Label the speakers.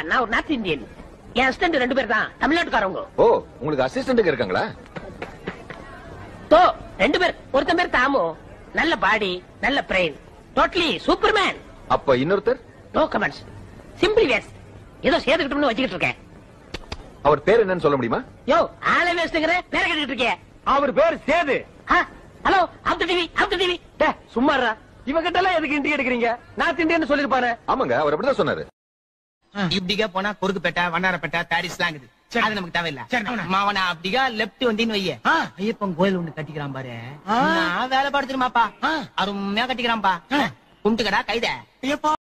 Speaker 1: நான் ஒரு north Indian என் assistant ரெண்டு பேர் தான் தமிழ்நாட்டுக்காரவங்க
Speaker 2: ஓ உங்களுக்கு அசிஸ்டன்ட்டுக்கு இருக்காங்களா
Speaker 1: தோ ரெண்டு பேர் ஒருத்தன் பேர் தாமு நல்ல பாடி நல்ல பிரெயின் டோட்டலி சூப்பர்மேன்
Speaker 2: அப்ப இன்னொருத்தர்
Speaker 1: நோ கமெண்ட்ஸ் சிம்பிளி வேஸ் ஏதோ சேர்த்துக்கிட்டோம்னு வச்சுக்கிட்டு இருக்கேன்
Speaker 2: அவர் பேர் என்னன்னு சொல்ல முடியுமா
Speaker 1: யோ ஆள வேஸ்ட்ங்கிற பேர கேட்டுக்கிட்டு இருக்கே
Speaker 3: அவர் பேர் Sethu
Speaker 1: hello after TV after TV
Speaker 3: டே, சும்மாடா இவகிட்ட எல்லாம் எதுக்கு இண்டி எடுக்கிறீங்க நான் திண்டின்னு சொல்லிருப்பாரு
Speaker 2: ஆமாங்க அவர் அப்படிதான் சொன்னாரு
Speaker 4: இப்படிக்கா போனா குறுக்குப்பேட்டை வண்ணாரப்பேட்டை பாரிஸ்லாம் இருக்குது அது நமக்கு தேவையில்ல மாவனா அப்படிக்கா லெப்ட் வந்தின்னு வைய ஐயப்பன் கோயில் ஒண்ணு கட்டிக்கிறான் பாரு நான் வேலை பார்த்துருமாப்பா அருமையா கட்டிக்கிறான்பா கும்பிட்டுக்கடா கைத